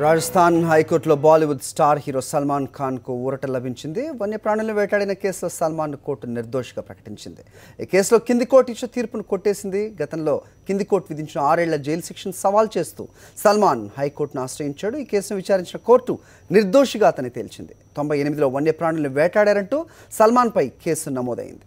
రాజస్థాన్ హైకోర్టులో Bollywood star hero Salman ఖాన్కు ఊరట లభించింది వన్యప్రాణులను వేటాడిన కేసులో సల్మాన్ కోర్టు నిర్దోషిగా ప్రకటించింది ఈ కేసులో కింది కోర్టు ఇచ్చిన తీర్పును కొట్టేసింది గతంలో కింది కోర్టు విధించిన ఆరేళ్ల జైలు శిక్షను సవాల్ చేస్తూ సల్మాన్ హైకోర్టును ఆశ్రయించాడు ఈ కేసును విచారించిన కోర్టు నిర్దోషిగా అతన్ని తేల్చింది తొంభై ఎనిమిదిలో వన్యప్రాణులను వేటాడారంటూ సల్మాన్పై కేసు నమోదైంది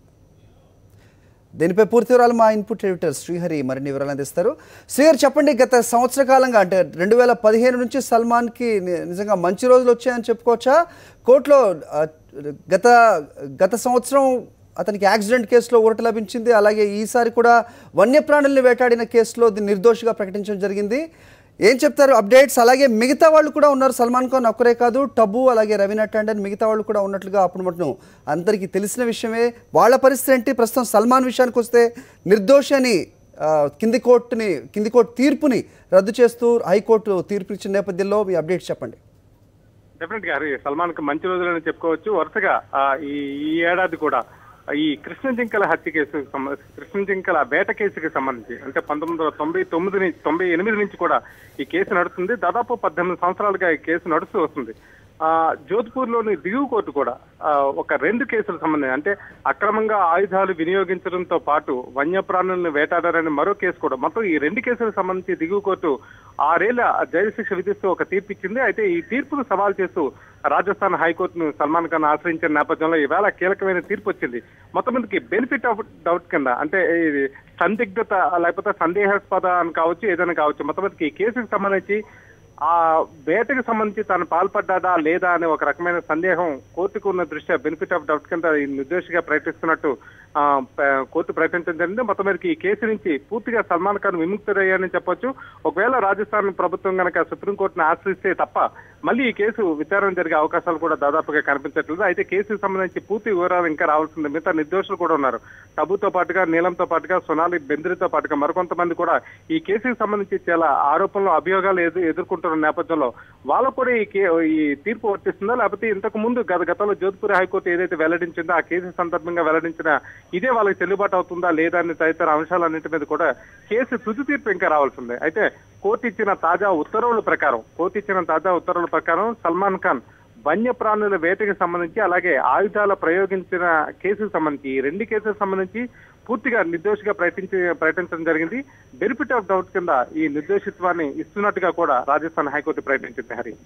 దీనిపై పూర్తి వివరాలు మా ఇన్పుట్ ఎడిటర్ శ్రీహరి మరిన్ని వివరాలు అందిస్తారు శ్రీహరి చెప్పండి గత సంవత్సర కాలంగా అంటే రెండు వేల పదిహేను నుంచి సల్మాన్కి ని- నిజంగా మంచి రోజులు వచ్చాయని చెప్పుకోవచ్చా కోర్టులో ఆ, గత గత సంవత్సరం అతనికి యాక్సిడెంట్ కేసులో ఊరట లభించింది అలాగే ఈసారి కూడా వన్యప్రాణుల్ని వేటాడిన కేసులో దీన్ని నిర్దోషిగా ప్రకటించడం జరిగింది ఏం చెప్తారు అప్డేట్స్ అలాగే మిగతా వాళ్ళు కూడా ఉన్నారు సల్మాన్ ఖాన్ ఒక్కరే కాదు టబు అలాగే రవీనా టండన్ మిగతా వాళ్ళు కూడా ఉన్నట్లుగా అప్పుడు మటును అందరికీ తెలిసిన విషయమే వాళ్ళ పరిస్థితి ఏంటి ప్రస్తుతం సల్మాన్ విషయానికి వస్తే నిర్దోషి అని ఆ, కింది కోర్టుని కింది కోర్టు తీర్పుని రద్దు చేస్తూ హైకోర్టు తీర్పు ఇచ్చిన నేపథ్యంలో మీ అప్డేట్స్ చెప్పండి డెఫినెట్ గా హరి సల్మాన్ కి మంచి రోజులని చెప్పుకోవచ్చు వరుసగా ఆ, ఈ ఈ ఏడాది కూడా ఈ కృష్ణ జింకల హత్య కేసు కృష్ణ జింకల వేట కేసుకి సంబంధించి అంటే పంతొమ్మిది వందల తొంభై తొమ్మిది నుంచి తొంభై ఎనిమిది నుంచి కూడా ఈ కేసు నడుస్తుంది దాదాపు పద్దెనిమిది సంవత్సరాలుగా ఈ కేసు నడుస్తూ వస్తుంది ఆ జోధ్పూర్ లోని దిగువ కోర్టు కూడా ఆ, ఒక రెండు కేసులకు సంబంధించి అంటే అక్రమంగా ఆయుధాలు వినియోగించడంతో పాటు వన్యప్రాణులను వేటాడారని మరో కేసు కూడా మొత్తం ఈ రెండు కేసులకు సంబంధించి దిగువ కోర్టు ఆరేళ్ల జైలు శిక్ష విధిస్తూ ఒక తీర్పు ఇచ్చింది అయితే ఈ తీర్పును సవాల్ చేస్తూ రాజస్థాన్ హైకోర్టును సల్మాన్ ఖాన్ ఆశ్రయించిన నేపథ్యంలో ఈవేళ కీలకమైన తీర్పు వచ్చింది మొత్తం మీదకి బెనిఫిట్ ఆఫ్ డౌట్ కింద అంటే ఇది సందిగ్ధత లేకపోతే సందేహాస్పద అని కావచ్చు ఏదైనా కావచ్చు మొత్తం మీదకి ఈ కేసుకు సంబంధించి ఆ వేటకు సంబంధించి తాను పాల్పడ్డాడా లేదా అనే ఒక రకమైన సందేహం కోర్టుకు ఉన్న దృష్ట్యా బెనిఫిట్ ఆఫ్ డౌట్ కింద ఈ నిర్దోషిగా ప్రకటిస్తున్నట్టు ఆ, ప- కోర్టు ప్రకటించడం జరిగింది మొత్తం మేరకు ఈ కేసు నుంచి పూర్తిగా సల్మాన్ ఖాన్ విముక్తుడయ్యారని చెప్పొచ్చు ఒకవేళ రాజస్థాన్ ప్రభుత్వం కనుక సుప్రీంకోర్టును ఆశ్రయిస్తే తప్ప మళ్ళీ ఈ కేసు విచారణ జరిగే అవకాశాలు కూడా దాదాపుగా కనిపించట్లేదు అయితే కేసుకు సంబంధించి పూర్తి వివరాలు ఇంకా రావాల్సింది మిగతా నిర్దోషులు కూడా ఉన్నారు టబుతో పాటుగా నీలంతో పాటుగా సొనాలి బెంద్రితో పాటుగా మరికొంతమంది కూడా ఈ కేసుకు సంబంధించి చాలా ఆరోపణలు అభియోగాలు ఎదు ఎదుర్కొంటున్న నేపథ్యంలో వాళ్ళకు కూడా ఈ కే- ఈ తీర్పు వర్తిస్తుందా లేకపోతే ఇంతకు ముందు గత గతంలో జోధ్పూర్ హైకోర్టు ఏదైతే వెల్లడించిందో ఆ కేసు సందర్భంగా వెల్లడించిన ఇదే వాళ్ళకి చెల్లుబాటు అవుతుందా లేదా అనే తదితర అంశాలన్నింటి మీద కూడా కేసు తుది తీర్పు ఇంకా రావాల్సిందే అయితే కోర్టు ఇచ్చిన తాజా ఉత్తర్వుల ప్రకారం కోర్టు ఇచ్చిన తాజా ఉత్తర్వుల ప్రకారం సల్మాన్ ఖాన్ వన్యప్రాణుల వేటకి సంబంధించి అలాగే ఆయుధాల ప్రయోగించిన కేసుకు సంబంధించి ఈ రెండు కేసులకు సంబంధించి పూర్తిగా నిర్దోషిగా ప్రకటించి ప్రకటించడం జరిగింది బెనిఫిట్ ఆఫ్ డౌట్ కింద ఈ నిర్దోషిత్వాన్ని ఇస్తున్నట్టుగా కూడా రాజస్థాన్ హైకోర్టు ప్రకటించింది హరి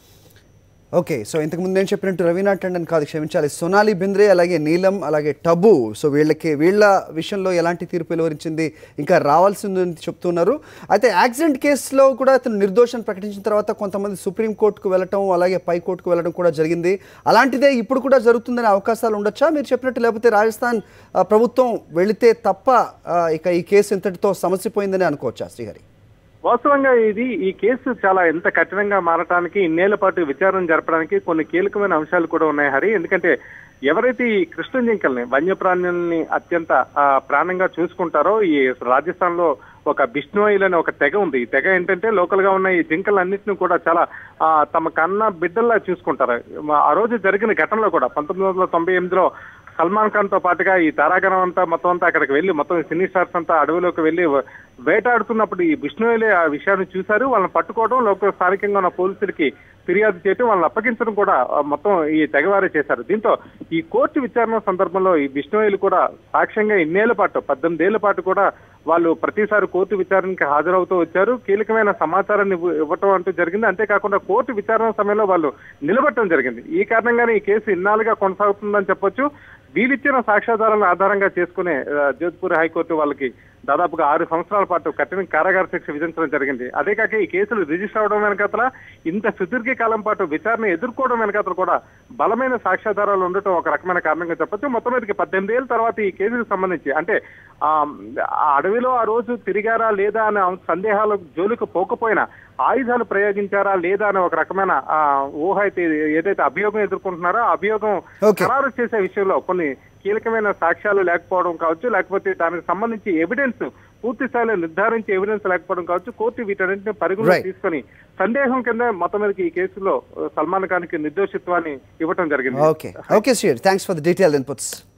ఓకే సో ఇంతకుముందు నేను చెప్పినట్టు రవీనా టండన్ కాదు క్షమించాలి సోనాలి బింద్రే అలాగే నీలం అలాగే టబు సో వీళ్ళకి వీళ్ళ విషయంలో ఎలాంటి తీర్పు వెలువరించింది ఇంకా రావాల్సిందని చెప్తున్నారు అయితే యాక్సిడెంట్ కేసులో కూడా అతను నిర్దోషం ప్రకటించిన తర్వాత కొంతమంది సుప్రీంకోర్టుకు వెళ్ళటం అలాగే పై కోర్టుకు వెళ్ళడం కూడా జరిగింది అలాంటిదే ఇప్పుడు కూడా జరుగుతుందనే అవకాశాలు ఉండొచ్చా మీరు చెప్పినట్టు లేకపోతే రాజస్థాన్ ఆ, ప్రభుత్వం వెళితే తప్ప ఆ, ఇక ఈ కేసు ఇంతటితో సమస్య పోయిందని అనుకోవచ్చా శ్రీహరి వాస్తవంగా ఇది ఈ కేసు చాలా ఎంత కఠినంగా మారటానికి ఇన్నేళ్ల పాటు విచారణ జరపడానికి కొన్ని కీలకమైన అంశాలు కూడా ఉన్నాయి హరి ఎందుకంటే ఎవరైతే ఈ కృష్ణ జింకల్ని వన్యప్రాణుల్ని అత్యంత ఆ, ప్రాణంగా చూసుకుంటారో ఈ రాజస్థాన్ లో ఒక బిష్ణోయిల్ అనే ఒక తెగ ఉంది ఈ తెగ ఏంటంటే లోకల్ గా ఉన్న ఈ జింకలన్నింటినీ కూడా చాలా ఆ, తమ కన్న బిడ్డల్లా చూసుకుంటారు ఆ రోజు జరిగిన ఘటనలో కూడా పంతొమ్మిది వందల తొంభై ఎనిమిదిలో సల్మాన్ ఖాన్ తో పాటుగా ఈ తారాగణం అంతా మొత్తం అంతా అక్కడికి వెళ్ళి మొత్తం ఈ సినీ స్టార్స్ అంతా అడవిలోకి వెళ్ళి వేటాడుతున్నప్పుడు ఈ విష్ణువులే ఆ విషయాన్ని చూశారు వాళ్ళని పట్టుకోవడం లోక స్థానికంగా ఉన్న పోలీసులకి ఫిర్యాదు చేయడం వాళ్ళని అప్పగించడం కూడా ఆ, మొత్తం ఈ తెగవారే చేశారు దీంతో ఈ కోర్టు విచారణ సందర్భంలో ఈ విష్ణువులు కూడా సాక్ష్యంగా ఇన్నేళ్ల పాటు పద్దెనిమిది ఏళ్ల పాటు కూడా వాళ్ళు ప్రతిసారి కోర్టు విచారణకి హాజరవుతూ వచ్చారు కీలకమైన సమాచారాన్ని ఇవ్వ- ఇవ్వటం అంటూ జరిగింది అంతేకాకుండా కోర్టు విచారణ సమయంలో వాళ్ళు నిలబట్టడం జరిగింది ఈ కారణంగానే ఈ కేసు ఇన్నాళ్ళుగా కొనసాగుతుందని చెప్పొచ్చు వీళ్ళిచ్చిన సాక్ష్యాధారాలను ఆధారంగా చేసుకునే ఆ, జోధ్పూర్ హైకోర్టు వాళ్ళకి దాదాపుగా ఆరు సంవత్సరాల పాటు కఠిన కారాగార శిక్ష విధించడం జరిగింది అదే కాక ఈ కేసులు రిజిస్టర్ అవడం వెనకాతల ఇంత సుదీర్ఘ కాలం పాటు విచారణ ఎదుర్కోవడం వెనకాతల కూడా బలమైన సాక్ష్యాధారాలు ఉండటం ఒక రకమైన కారణంగా చెప్పొచ్చు మొత్తం మీదకి పద్దెనిమిది ఏళ్ళ తర్వాత ఈ కేసుకు సంబంధించి అంటే ఆ ఆ అడవిలో ఆ రోజు తిరిగారా లేదా అనే సందేహాలు జోలికి పోకపోయినా ఆయుధాలు ప్రయోగించారా లేదా అనే ఒక రకమైన ఆ ఊహ అయితే ఏదైతే అభియోగం ఎదుర్కొంటున్నారో ఆ అభియోగం Okay. ఖరారు చేసే విషయంలో కొన్ని కీలకమైన సాక్ష్యాలు లేకపోవడం కావచ్చు లేకపోతే దానికి సంబంధించి ఎవిడెన్స్ పూర్తి స్థాయిలో నిర్ధారించే ఎవిడెన్స్ లేకపోవడం కావచ్చు కోర్టు వీటన్నింటిని పరిగణలో Right. తీసుకొని సందేహం కింద మొత్తం మీదకి ఈ కేసులో ఆ, సల్మాన్ ఖాన్ కి నిర్దోషిత్వాన్ని ఇవ్వటం జరిగింది okay okay Srihari thanks for the detail inputs